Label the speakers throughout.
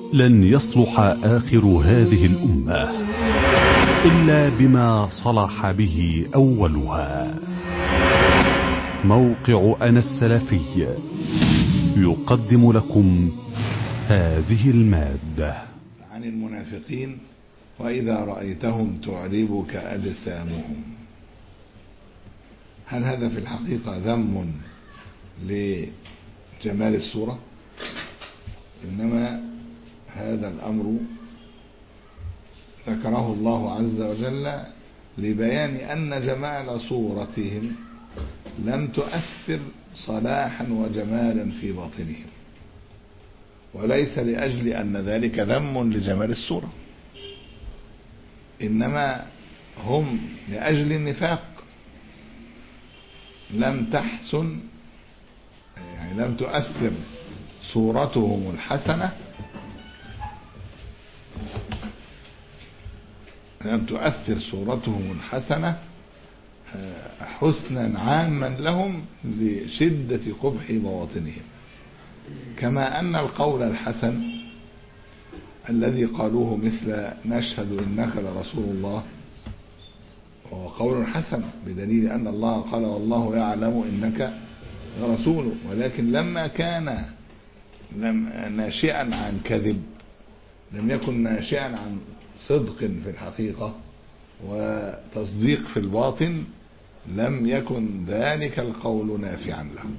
Speaker 1: لن يصلح آخر هذه الأمة إلا بما صلح به أولها موقع أنا السلفي يقدم لكم هذه المادة
Speaker 2: عن المنافقين وإذا رأيتهم تعربك أجسامهم هل هذا في الحقيقة ذم لجمال الصورة إنما هذا الأمر ذكره الله عز وجل لبيان أن جمال صورتهم لم تؤثر صلاحا وجمالا في باطنهم وليس لأجل أن ذلك ذم لجمال الصورة إنما هم لأجل النفاق لم تحسن يعني لم تؤثر صورتهم الحسنة لم تؤثر صورتهم الحسنة حسنا عاما لهم لشدة قبح بواطنهم كما أن القول الحسن الذي قالوه مثل نشهد إنك لرسول الله وهو قول حسن بدليل أن الله قال والله يعلم إنك لرسوله ولكن لما كان لم ناشئا عن كذب لم يكن ناشئا عن صدق في الحقيقة وتصديق في الباطن لم يكن ذلك القول نافعا لهم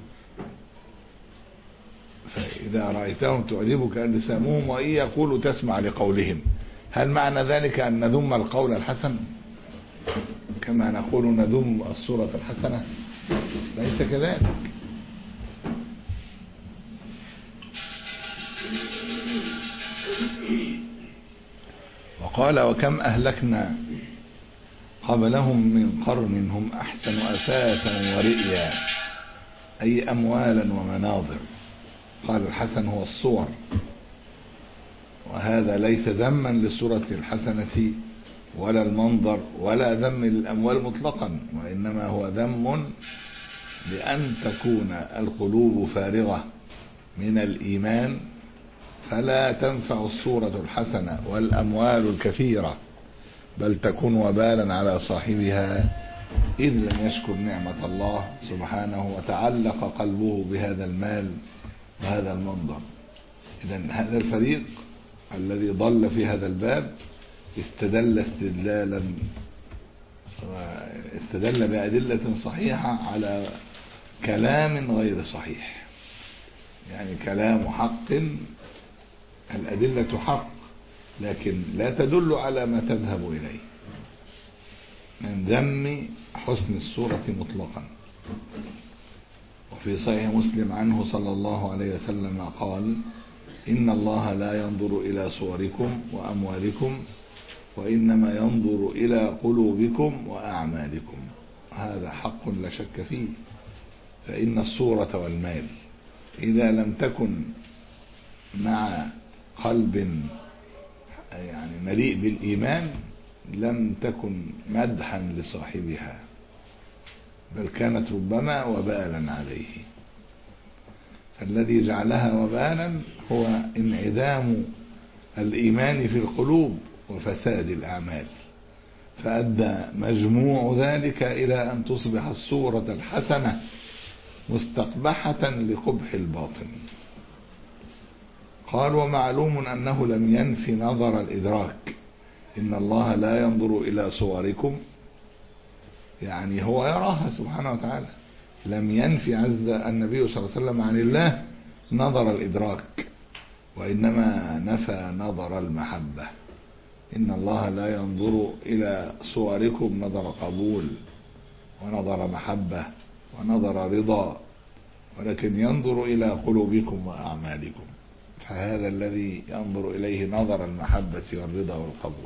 Speaker 2: فإذا رأيتهم تعجبك أجسامهم وإن يقولوا تسمع لقولهم هل معنى ذلك أن نذم القول الحسن كما نقول نذم الصورة الحسنة ليس كذلك وقال وكم أهلكنا قبلهم من قرن هم أحسن أثاثا ورئيا أي أموالا ومناظر قال الحسن هو الصور وهذا ليس ذما للصورة الحسنة ولا المنظر ولا ذم للأموال مطلقا وإنما هو ذم لأن تكون القلوب فارغة من الإيمان فلا تنفع الصورة الحسنة والأموال الكثيرة بل تكون وبالا على صاحبها إذ لم يشكر نعمة الله سبحانه وتعلق قلبه بهذا المال وهذا المنظر إذا هذا الفريق الذي ضل في هذا الباب استدل استدلالا استدل بأدلة صحيحة على كلام غير صحيح يعني كلام حق الأدلة حق لكن لا تدل على ما تذهب إليه من ذم حسن الصورة مطلقا وفي صحيح مسلم عنه صلى الله عليه وسلم قال إن الله لا ينظر إلى صوركم وأموالكم وإنما ينظر إلى قلوبكم وأعمالكم هذا حق لا شك فيه فإن الصورة والمال إذا لم تكن مع قلب يعني مليء بالإيمان لم تكن مدحا لصاحبها بل كانت ربما وبالا عليه الذي جعلها وبالا هو انعدام الإيمان في القلوب وفساد الأعمال فأدى مجموع ذلك إلى أن تصبح الصورة الحسنة مستقبحة لقبح الباطن قال ومعلوم أنه لم ينف نظر الإدراك إن الله لا ينظر إلى صوركم يعني هو يراها سبحانه وتعالى لم ينفي عز النبي صلى الله عليه وسلم عن الله نظر الإدراك وإنما نفى نظر المحبة إن الله لا ينظر إلى صوركم نظر قبول ونظر محبة ونظر رضا ولكن ينظر إلى قلوبكم وأعمالكم فهذا الذي ينظر إليه نظر المحبة والرضا والقبول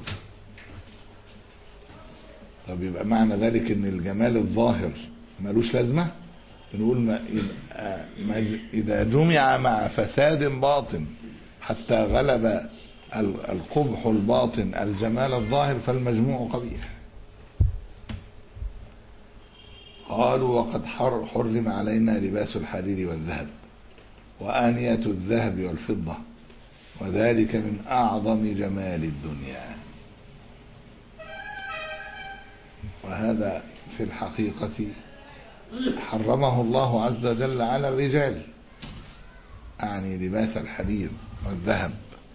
Speaker 2: طب يبقى معنى ذلك ان الجمال الظاهر ملوش لازمة بنقول ما إذا جمع مع فساد باطن حتى غلب القبح الباطن الجمال الظاهر فالمجموع قبيح قالوا وقد حرم علينا لباس الحرير والذهب وآنية الذهب والفضة وذلك من أعظم جمال الدنيا وهذا في الحقيقة حرمه الله عز وجل على الرجال أعني لباس الحرير والذهب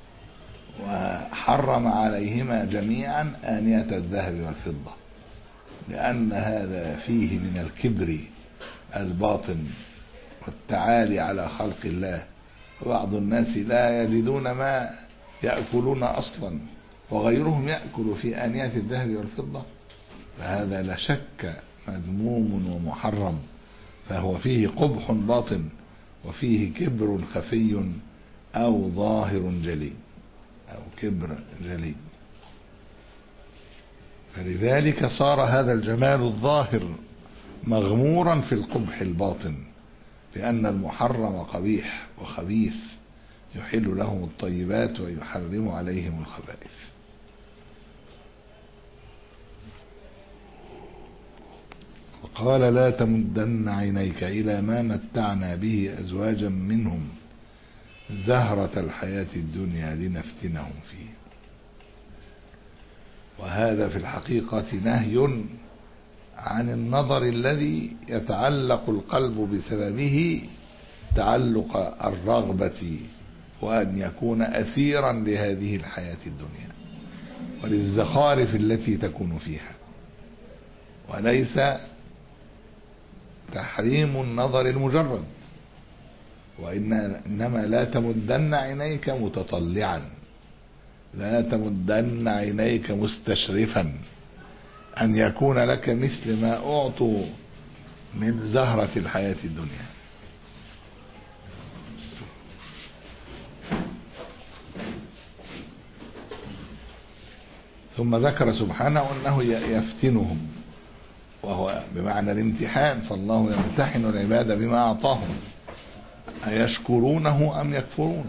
Speaker 2: وحرم عليهما جميعا آنية الذهب والفضة لأن هذا فيه من الكبر الباطن والتعالي على خلق الله وبعض الناس لا يجدون ما يأكلون أصلا وغيرهم يأكل في آنية الذهب والفضة فهذا لا شك مذموم ومحرم فهو فيه قبح باطن وفيه كبر خفي أو ظاهر جلي أو كبر جلي فلذلك صار هذا الجمال الظاهر مغمورا في القبح الباطن لأن المحرم قبيح وخبيث يحل لهم الطيبات ويحرم عليهم الخبائث وقال لا تمدن عينيك إلى ما متعنا به أزواجا منهم زهرة الحياة الدنيا لنفتنهم فيه وهذا في الحقيقة نهي عن النظر الذي يتعلق القلب بسببه تعلق الرغبة وأن يكون أسيرا لهذه الحياة الدنيا وللزخارف التي تكون فيها وليس تحريم النظر المجرد وإنما لا تمدن عينيك متطلعا لا تمدن عينيك مستشرفا أن يكون لك مثل ما أعطوا من زهرة الحياة الدنيا ثم ذكر سبحانه أنه يفتنهم وهو بمعنى الامتحان فالله يمتحن العباد بما أعطاهم أيشكرونه أم يكفرون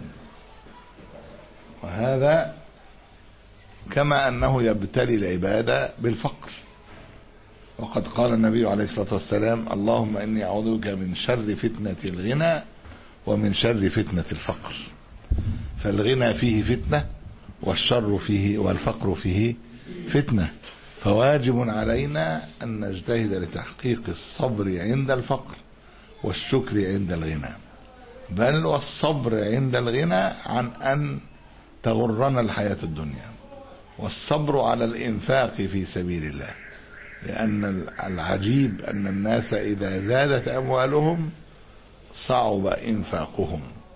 Speaker 2: وهذا كما أنه يبتلي العباد بالفقر وقد قال النبي عليه الصلاة والسلام اللهم إني أعوذ بك من شر فتنة الغنى ومن شر فتنة الفقر فالغنى فيه فتنة والشر فيه والفقر فيه فتنة فواجب علينا أن نجتهد لتحقيق الصبر عند الفقر والشكر عند الغنى بل والصبر عند الغنى عن أن تغرنا الحياة الدنيا والصبر على الإنفاق في سبيل الله لأن العجيب أن الناس إذا زادت أموالهم صعب إنفاقهم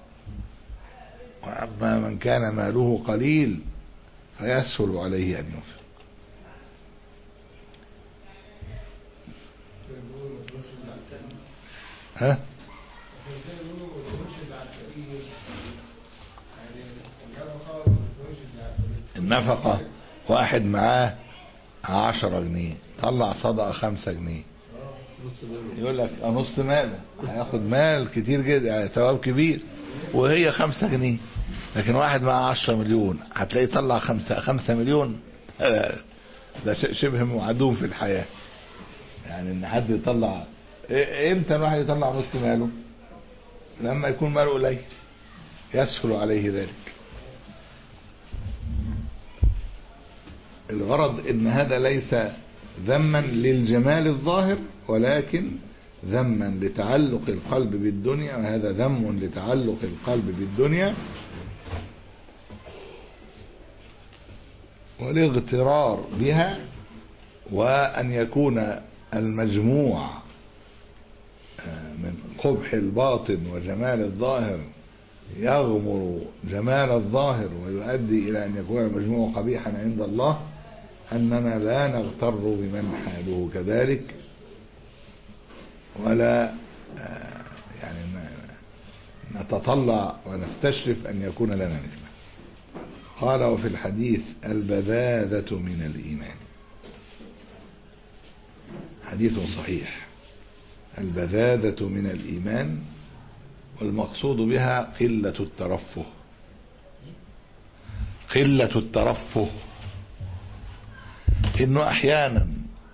Speaker 2: وأما من كان ماله قليل فيسهل عليه أن ينفق ها النفقة واحد معاه عشرة جنيه طلع صدقة خمسة جنيه يقول لك نص مال هياخد مال كتير جدا ثواب كبير وهي خمسة جنيه لكن واحد معاه عشرة مليون هتلاقيه طلع خمسة, خمسة مليون ده شبه معدوم في الحياة يعني ان حد يطلع امتى الواحد يطلع نص ماله لما يكون ماله قليل يسهل عليه ذلك الغرض ان هذا ليس ذما للجمال الظاهر ولكن ذما لتعلق القلب بالدنيا وهذا ذم لتعلق القلب بالدنيا والاغترار بها وأن يكون المجموع من قبح الباطن وجمال الظاهر يغمر جمال الظاهر ويؤدي إلى أن يكون المجموع قبيحا عند الله أننا لا نغتر بمن حاله كذلك ولا يعني نتطلع ونستشرف أن يكون لنا مثله قال وفي الحديث البذاذة من الإيمان حديث صحيح البذاذة من الإيمان والمقصود بها قلة الترفه قلة الترفه إنه أحيانا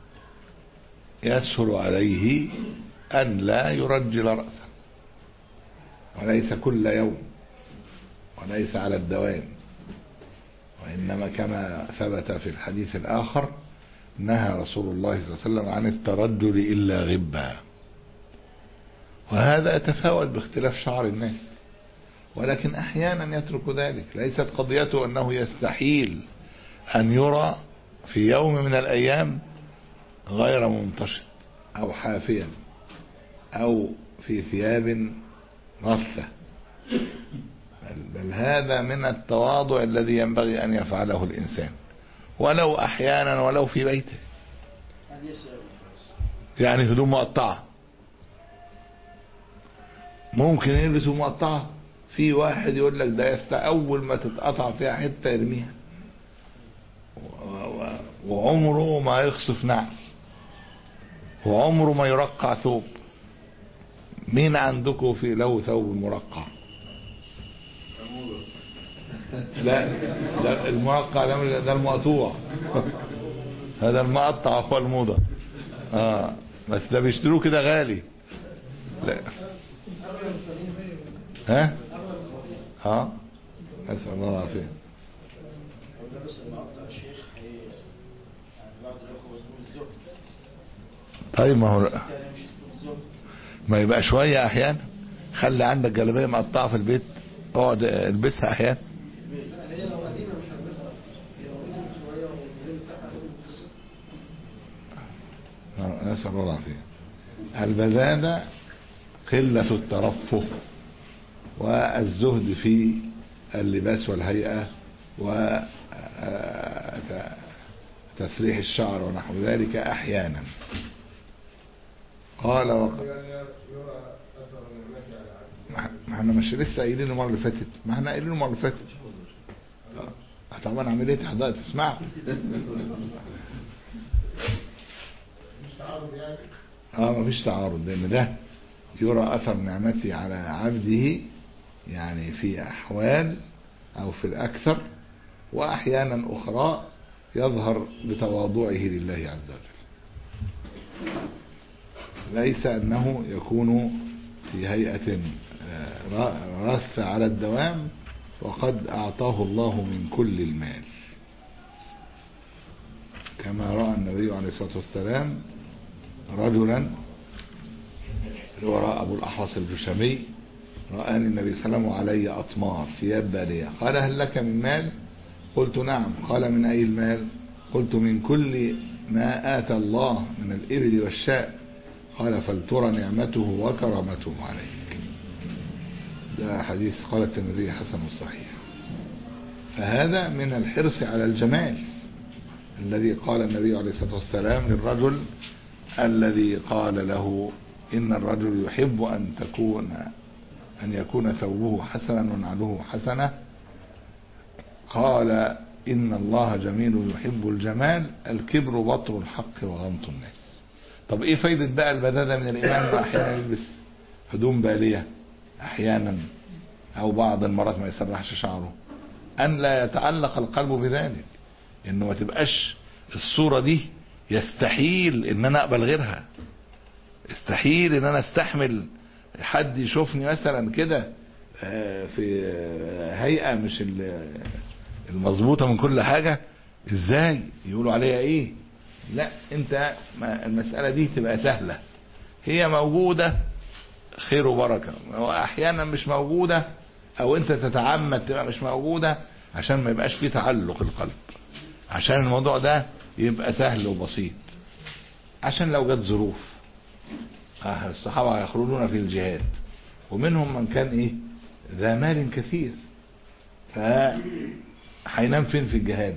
Speaker 2: يسهل عليه أن لا يرجل رأسه وليس كل يوم وليس على الدوام وإنما كما ثبت في الحديث الآخر نهى رسول الله صلى الله عليه وسلم عن الترجل إلا غبا وهذا يتفاوت باختلاف شعر الناس ولكن أحيانا يترك ذلك ليست قضيته أنه يستحيل أن يرى في يوم من الأيام غير منتشط أو حافيا أو في ثياب رثة بل, بل هذا من التواضع الذي ينبغي أن يفعله الإنسان ولو أحيانا ولو في بيته يعني هدوم مقطعة ممكن يلبس مقطعة في واحد يقول لك ده يست أول ما تتقطع فيها حتة يرميها وعمره ما يخصف نعل وعمره ما يرقع ثوب مين عندكم في له ثوب مرقع لا ده المرقع ده ده المقطوع هذا المقطع هو الموضة اه بس ده بيشتروه كده غالي لا ها ها اسال الله العافيه طيب ما هو ما يبقى شوية احيانا خلي عندك جلابيه مقطعه في البيت اقعد البسها احيانا نسأل الله العافية البذانة قلة الترفه والزهد في اللباس والهيئة وتسريح الشعر ونحو ذلك أحيانا قال وق... ما احنا مش لسه قايلين المره اللي فاتت ما احنا قايلين المره اللي فاتت طبعا اعمل ايه تحضر تسمعوا اه مفيش تعارض لان ده يرى اثر نعمتي على عبده يعني في احوال او في الاكثر واحيانا اخرى يظهر بتواضعه لله عز وجل ليس انه يكون في هيئة رث على الدوام وقد اعطاه الله من كل المال كما رأى النبي عليه الصلاة والسلام رجلا وراء أبو الأحوص الجشمي رآني النبي صلى الله عليه وسلم علي أطمار ثياب بالية قال هل لك من مال قلت نعم قال من أي المال قلت من كل ما آتى الله من الإبل والشاء قال فلترى نعمته وكرامته عليك ده حديث قال الترمذي حسن صحيح فهذا من الحرص على الجمال الذي قال النبي عليه الصلاة والسلام للرجل الذي قال له إن الرجل يحب أن تكون أن يكون ثوبه حسنا ونعله حسنة قال إن الله جميل يحب الجمال الكبر بطر الحق وغمط الناس طب إيه فايدة بقى البذاذة من الإيمان أحيانا يلبس هدوم بالية أحيانا أو بعض المرات ما يسرحش شعره أن لا يتعلق القلب بذلك إنه ما تبقاش الصورة دي يستحيل ان انا اقبل غيرها استحيل ان انا استحمل حد يشوفني مثلا كده في هيئة مش المظبوطة من كل حاجة ازاي يقولوا عليها ايه لا انت المسألة دي تبقى سهلة هي موجودة خير وبركة واحيانا مش موجودة او انت تتعمد تبقى مش موجودة عشان ما يبقاش فيه تعلق القلب عشان الموضوع ده يبقى سهل وبسيط عشان لو جت ظروف الصحابة يخرجون في الجهاد ومنهم من كان ايه ذا مال كثير فهينام فين في الجهاد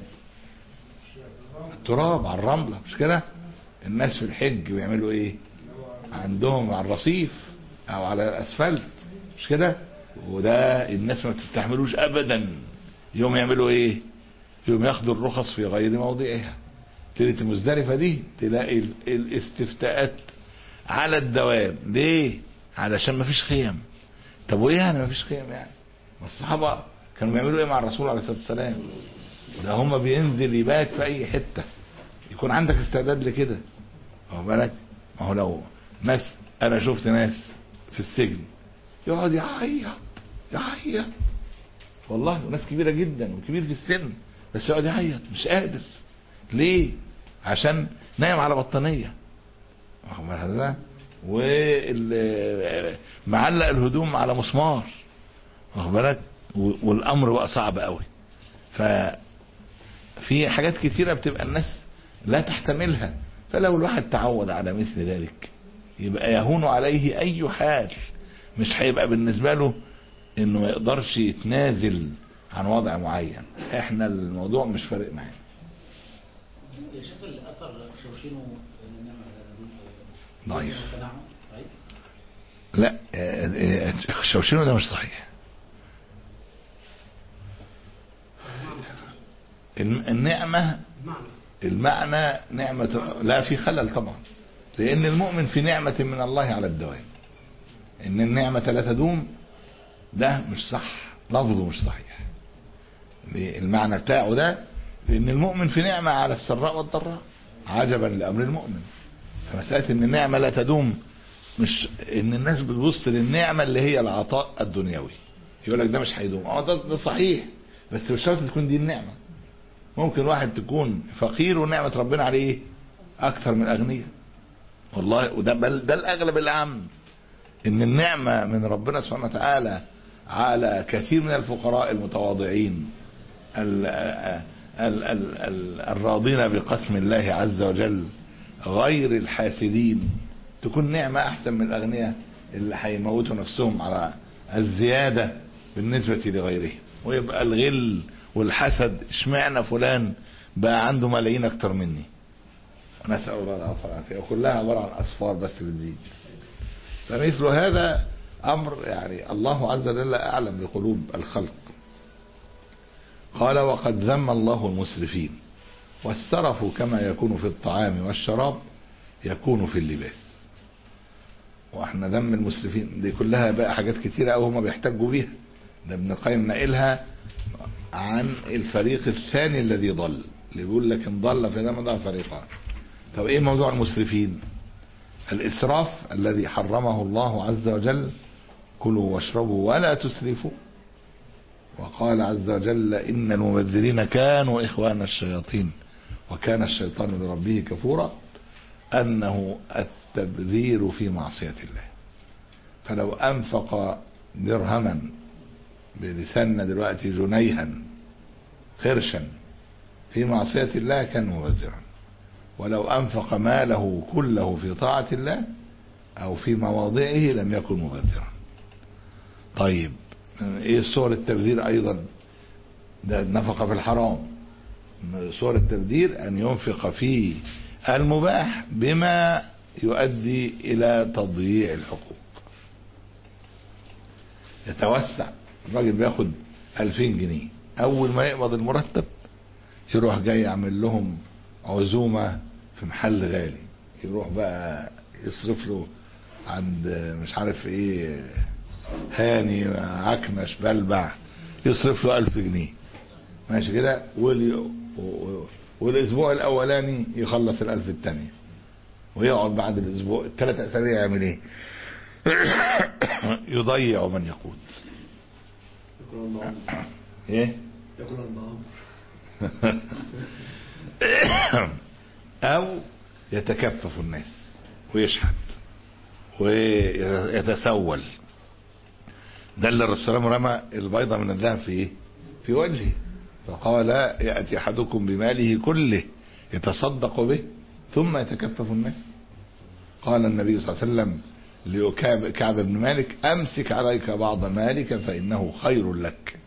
Speaker 2: التراب على الرملة مش كده الناس في الحج بيعملوا ايه عندهم على الرصيف او على الاسفلت مش كده وده الناس ما بتستحملوش ابدا يوم يعملوا ايه يوم ياخدوا الرخص في غير موضعها ليله المزدلفه دي تلاقي الاستفتاءات على الدوام ليه علشان ما فيش خيم طب وايه يعني ما فيش خيم يعني ما الصحابه كانوا بيعملوا ايه مع الرسول عليه الصلاه والسلام ده هم بينزل يبات في اي حته يكون عندك استعداد لكده واخد بالك ما هو لو ناس انا شفت ناس في السجن يقعد يعيط يعيط والله وناس كبيره جدا وكبير في السن بس يقعد يعيط مش قادر ليه عشان نايم على بطانيه واخد بالك ده ومعلق الهدوم على مسمار واخد بالك و- والامر بقى صعب قوي ففي حاجات كتيره بتبقى الناس لا تحتملها فلو الواحد تعود على مثل ذلك يبقى يهون عليه اي حال مش هيبقى بالنسبه له انه ما يقدرش يتنازل عن وضع معين احنا الموضوع مش فارق معانا
Speaker 3: شاف الاثر شوشينو النعمه
Speaker 2: ضعيف.
Speaker 3: تنعم ضعيف
Speaker 2: لا آه، آه، الشوشينو ده مش صحيح الم- النعمة المعنى نعمة لا في خلل طبعا لأن المؤمن في نعمة من الله على الدوام إن النعمة لا تدوم ده مش صح لفظه مش صحيح المعنى بتاعه ده لأن المؤمن في نعمة على السراء والضراء عجبا لأمر المؤمن فمسألة إن النعمة لا تدوم مش إن الناس بتبص للنعمة اللي هي العطاء الدنيوي يقول لك ده مش هيدوم اه ده, ده صحيح بس مش شرط تكون دي النعمة ممكن واحد تكون فقير ونعمة ربنا عليه ايه؟ أكثر من الأغنياء والله وده بل ده الأغلب العام إن النعمة من ربنا سبحانه وتعالى على كثير من الفقراء المتواضعين ال ال ال ال الراضين بقسم الله عز وجل غير الحاسدين تكون نعمة أحسن من الأغنياء اللي هيموتوا نفسهم على الزيادة بالنسبة لغيرهم ويبقى الغل والحسد اشمعنى فلان بقى عنده ملايين أكتر مني نسأل الله العافية والعافية وكلها عبارة عن أصفار بس بتزيد فمثل هذا أمر يعني الله عز وجل أعلم بقلوب الخلق قال وقد ذم الله المسرفين والسرف كما يكون في الطعام والشراب يكون في اللباس واحنا ذم المسرفين دي كلها بقى حاجات كتيرة أوي هما بيحتجوا بيها ده ابن القيم ناقلها عن الفريق الثاني الذي ضل اللي بيقول لك ان ضل فده ضل فريقان طب ايه موضوع المسرفين الاسراف الذي حرمه الله عز وجل كلوا واشربوا ولا تسرفوا وقال عز وجل ان المبذرين كانوا اخوان الشياطين وكان الشيطان لربه كفورا انه التبذير في معصيه الله فلو انفق درهما بلساننا دلوقتي جنيها خرشا في معصية الله كان مبذرا ولو أنفق ماله كله في طاعة الله أو في مواضعه لم يكن مبذرا طيب إيه صور التبذير أيضا ده النفقة في الحرام صور التبذير أن ينفق في المباح بما يؤدي إلى تضييع الحقوق يتوسع الراجل بياخد 2000 جنيه اول ما يقبض المرتب يروح جاي يعمل لهم عزومه في محل غالي يروح بقى يصرف له عند مش عارف ايه هاني عكنش بلبع يصرف له 1000 جنيه ماشي كده والي- و- والاسبوع الاولاني يخلص الالف الثانيه ويقعد بعد الاسبوع الثلاث اسابيع يعمل ايه يضيع من يقود
Speaker 4: ياكل الله
Speaker 2: ايه
Speaker 4: ياكل الله
Speaker 2: او يتكفف الناس ويشحت ويتسول ده اللي الرسول صلى الله عليه وسلم رمى البيضة من الذهب في ايه في وجهه فقال يأتي أحدكم بماله كله يتصدق به ثم يتكفف الناس قال النبي صلى الله عليه وسلم لكعب كعب بن مالك أمسك عليك بعض مالك فإنه خير لك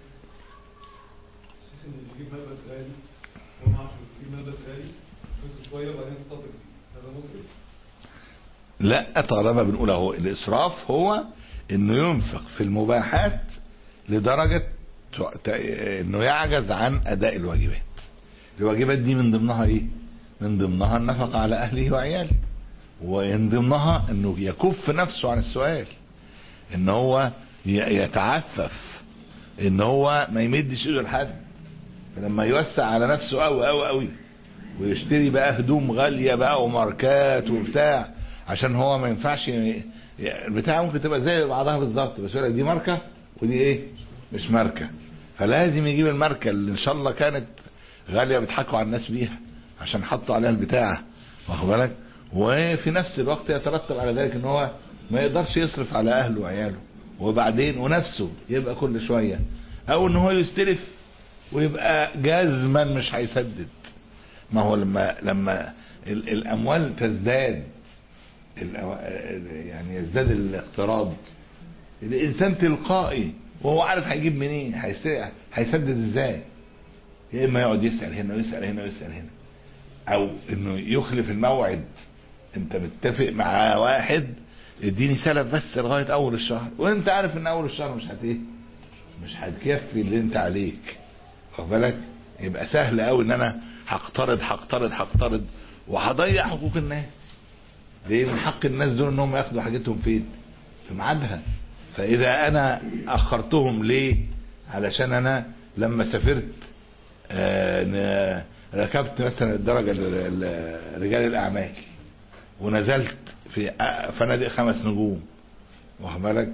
Speaker 4: اللي بيجيب ملبس غالي هو معاه فلوس يجيب ملبس غالي فلوسه شويه وبعدين يصطدم فيه هذا مسرف
Speaker 2: لا طالما بنقول اهو الاسراف هو انه ينفق في المباحات لدرجة ت- ت- انه يعجز عن اداء الواجبات الواجبات دي من ضمنها ايه من ضمنها النفقة على اهله وعياله ومن ضمنها انه يكف نفسه عن السؤال ان هو ي- يتعفف ان هو ما يمدش ايده لحد فلما يوسع على نفسه قوي قوي قوي ويشتري بقى هدوم غالية بقى وماركات وبتاع عشان هو ما ينفعش ي- البتاع ممكن تبقى زي بعضها بالظبط بس يقول لك دي ماركة ودي ايه مش ماركة فلازم يجيب الماركه اللي ان شاء الله كانت غاليه بيضحكوا على الناس بيها عشان حطوا عليها البتاع واخد بالك وفي نفس الوقت يترتب على ذلك ان هو ما يقدرش يصرف على اهله وعياله وبعدين ونفسه يبقى كل شويه او ان هو يستلف ويبقى جازما مش هيسدد ما هو لما لما ال- الاموال تزداد ال- يعني يزداد الاقتراض الانسان تلقائي وهو عارف هيجيب منين هيست- هيسدد ازاي يا اما يقعد يسال هنا ويسال هنا ويسال هنا او انه يخلف الموعد انت متفق مع واحد اديني سلف بس لغايه اول الشهر وانت عارف ان اول الشهر مش هت ايه مش هتكفي اللي انت عليك واخد بالك يبقى سهل قوي ان انا هقترض هقترض هقترض وهضيع حقوق الناس ليه من حق الناس دول انهم ياخدوا حاجتهم فين في ميعادها فاذا انا اخرتهم ليه علشان انا لما سافرت آه، ن- ركبت مثلا الدرجه ل- ل- رجال الاعمال ونزلت في أ- فنادق خمس نجوم واخد بالك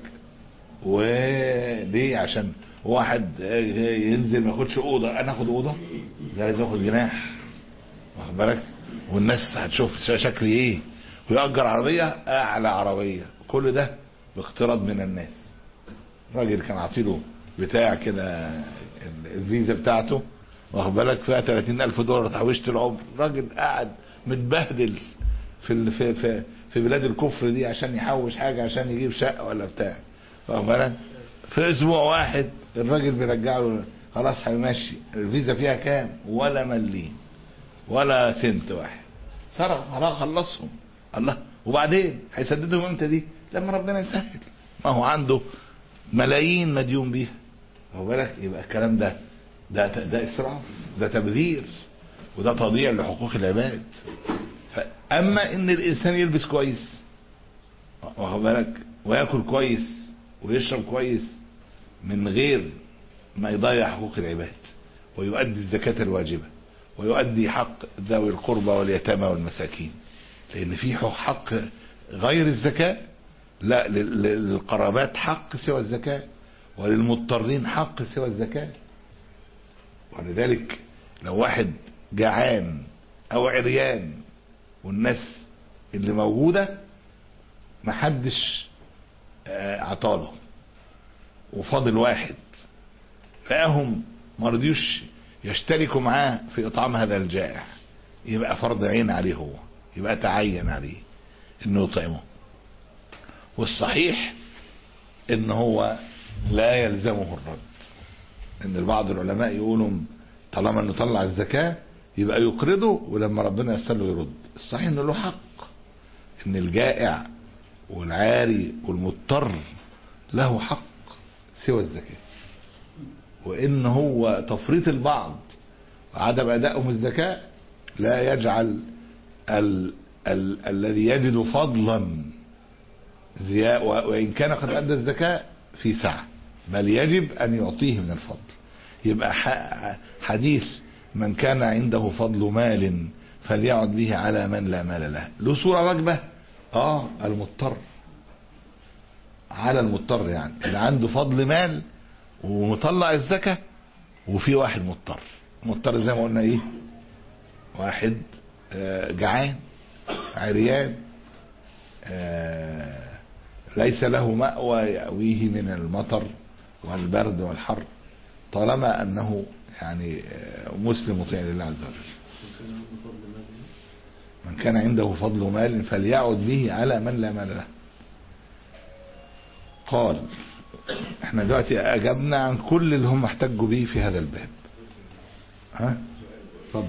Speaker 2: وليه عشان واحد ينزل ما ياخدش اوضه انا اخد اوضه ده لازم اخد جناح واخد بالك والناس هتشوف شكلي ايه ويأجر عربيه اعلى عربيه كل ده باقتراض من الناس راجل كان عاطيله بتاع كده ال- الفيزا بتاعته واخد بالك فيها 30 ألف دولار تحويشة العمر راجل قاعد متبهدل في ال- في في في بلاد الكفر دي عشان يحوش حاجه عشان يجيب شقه ولا بتاع واخد بالك في اسبوع واحد الراجل بيرجع له خلاص هيمشي الفيزا فيها كام ولا مليم ولا سنت واحد سرق خلاص خلصهم الله وبعدين هيسددهم امتى دي لما ربنا يسهل ما هو عنده ملايين مديون بيها واخد بالك يبقى الكلام ده ده ده اسراف ده تبذير وده تضييع لحقوق العباد فاما ان الانسان يلبس كويس واخد بالك وياكل كويس ويشرب كويس من غير ما يضيع حقوق العباد ويؤدي الزكاة الواجبة ويؤدي حق ذوي القربى واليتامى والمساكين لأن في حق غير الزكاة لا لل- للقرابات حق سوى الزكاة وللمضطرين حق سوى الزكاة ولذلك لو واحد جعان أو عريان والناس اللي موجودة محدش آه، عطاله وفاضل واحد فهم ما رضيوش يشتركوا معاه في اطعام هذا الجائع يبقى فرض عين عليه هو يبقى تعين عليه انه يطعمه والصحيح ان هو لا يلزمه الرد ان بعض العلماء يقولوا طالما انه طلع الزكاة يبقى يقرضه ولما ربنا يسر له يرد الصحيح انه له حق ان الجائع والعاري والمضطر له حق سوى الزكاة وان هو تفريط البعض وعدم ادائهم الزكاة لا يجعل ال ال الذي يجد فضلا زياء وان كان قد ادى الزكاة في سعة بل يجب ان يعطيه من الفضل يبقى ح- حديث من كان عنده فضل مال فليعد به على من لا مال له له صورة واجبة اه المضطر على المضطر يعني اللي عنده فضل مال ومطلع الزكاة وفي واحد مضطر مضطر زي ما قلنا ايه واحد آه، جعان عريان آه، ليس له مأوى يأويه من المطر والبرد والحر طالما انه يعني آه، مسلم مطيع لله عز وجل من كان عنده فضل مال فليعد به على من لا مال له قال احنا دلوقتي اجبنا عن كل اللي هم احتجوا به في هذا الباب ها اتفضل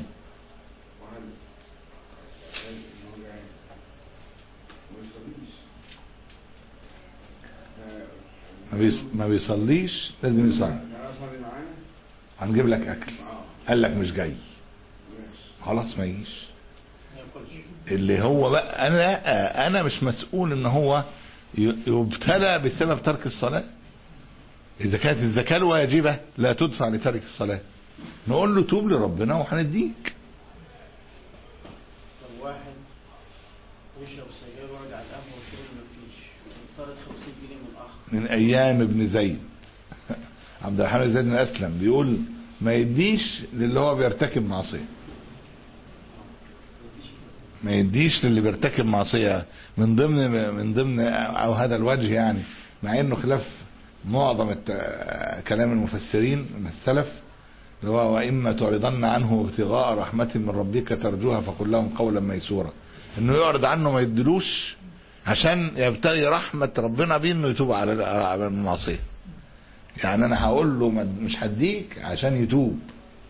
Speaker 2: ما بيص- ما بيصليش لازم يصلي هنجيب لك اكل قال لك مش جاي خلاص ما يجيش
Speaker 3: ما ياكلش
Speaker 2: اللي هو بقى انا لا انا مش مسؤول ان هو ي- يبتلى بسبب ترك الصلاه اذا كانت الزكاه الواجبه لا تدفع لترك الصلاه نقول له توب لربنا وهنديك
Speaker 3: طب واحد يشرب سجاير ويقعد على القهوه وشرب ما فيش ويفترض 50 جنيه من اخر
Speaker 2: من ايام ابن زيد عبد الرحمن بن زيد بن اسلم بيقول ما يديش للي هو بيرتكب معصيه ما يديش للي بيرتكب معصيه من ضمن من ضمن او هذا الوجه يعني مع انه خلاف معظم الت- كلام المفسرين من السلف اللي هو واما تعرضن عنه ابتغاء رحمه من ربك ترجوها فقل لهم قولا ميسورا انه يعرض عنه ما يدلوش عشان يبتغي رحمه ربنا بيه انه يتوب على على المعصيه يعني انا هقول له ما- مش هديك عشان يتوب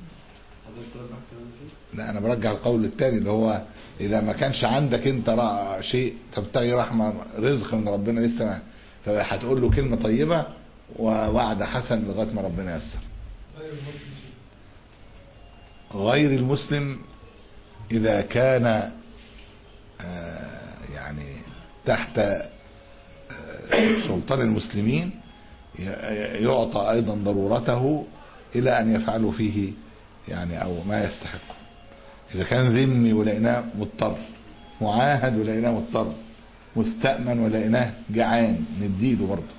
Speaker 2: لا انا برجع القول الثاني اللي هو اذا ما كانش عندك انت را- شيء تبتغي رحمه رزق من ربنا لسه ما فهتقول له كلمه طيبه ووعد حسن لغايه ما ربنا ييسر
Speaker 4: غير المسلم شيء
Speaker 2: غير المسلم اذا كان آه، يعني تحت آه، سلطان المسلمين ي- يعطى ايضا ضرورته الى ان يفعلوا فيه يعني او ما يستحقه اذا كان ذمي ولقيناه مضطر معاهد ولقيناه مضطر مستأمن ولقيناه جعان نديله برضه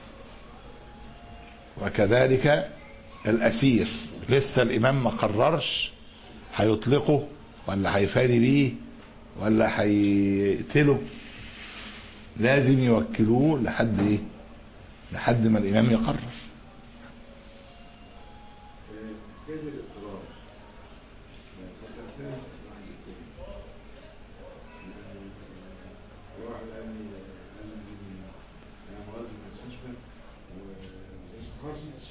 Speaker 2: وكذلك الأسير لسه الإمام ما قررش هيطلقه ولا هيفادي بيه ولا هيقتله لازم يوكلوه لحد ايه لحد ما الإمام يقرر
Speaker 5: كيف الاضطرار قد تختلف عن التاني واحد قال لي لازم انزل انا مرض في المستشفى وخاص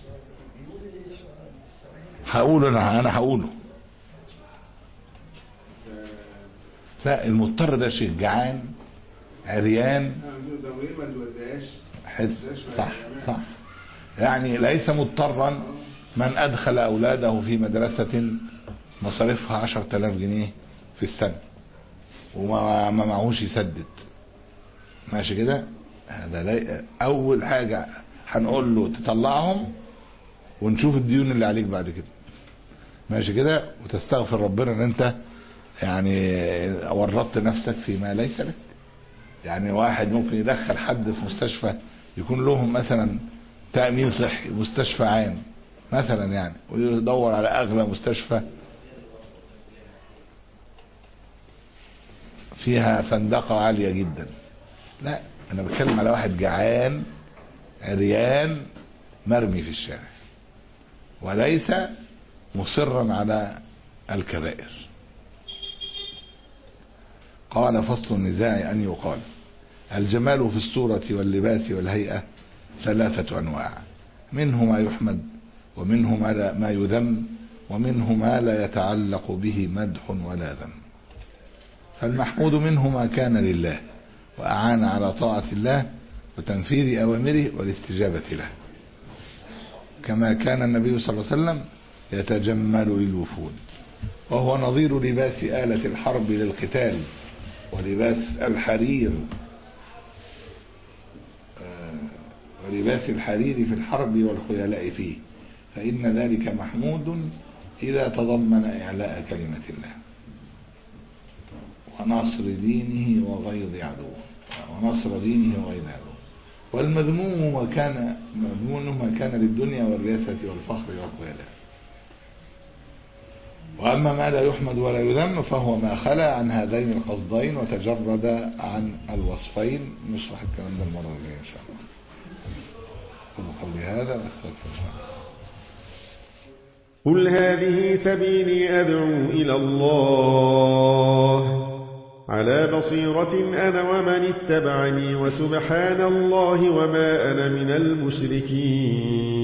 Speaker 2: هقول انا انا هقوله لا المضطر ده شيء جعان عريان
Speaker 5: ده ليه ما توديهاش
Speaker 2: حد صح صح يعني ليس مضطرا من أدخل أولاده في مدرسة مصاريفها عشر تلاف جنيه في السنة وما ما معهوش يسدد ماشي كده هذا لا أول حاجة هنقول له تطلعهم ونشوف الديون اللي عليك بعد كده ماشي كده وتستغفر ربنا ان انت يعني ورطت نفسك فيما ليس لك يعني واحد ممكن يدخل حد في مستشفى يكون لهم مثلا تأمين صحي مستشفى عام مثلا يعني ويدور على أغلى مستشفى فيها فندقة عالية جدا لا أنا بتكلم على واحد جعان عريان مرمي في الشارع وليس مصرا على الكبائر قال فصل النزاع أن يقال الجمال في الصورة واللباس والهيئة ثلاثة أنواع منه ما يحمد ومنه ما, لا ما يذم ومنه ما لا يتعلق به مدح ولا ذم فالمحمود منه ما كان لله وأعان على طاعة الله وتنفيذ أوامره والاستجابة له كما كان النبي صلى الله عليه وسلم يتجمل للوفود وهو نظير لباس آلة الحرب للقتال ولباس الحرير آه، ولباس الحرير في الحرب والخيلاء فيه فإن ذلك محمود إذا تضمن إعلاء كلمة الله ونصر دينه وغيظ عدوه ونصر دينه وغيظ عدوه والمذموم ما كان مذموم ما كان للدنيا والرياسة والفخر والخيلاء وأما ما لا يحمد ولا يذم فهو ما خلا عن هذين القصدين وتجرد عن الوصفين نشرح الكلام ده المرة الجاية إن شاء الله قولوا قولي هذا واستغفر الله
Speaker 6: قل هذه سبيلي أدعو إلى الله على بصيرة أنا ومن اتبعني وسبحان الله وما أنا من المشركين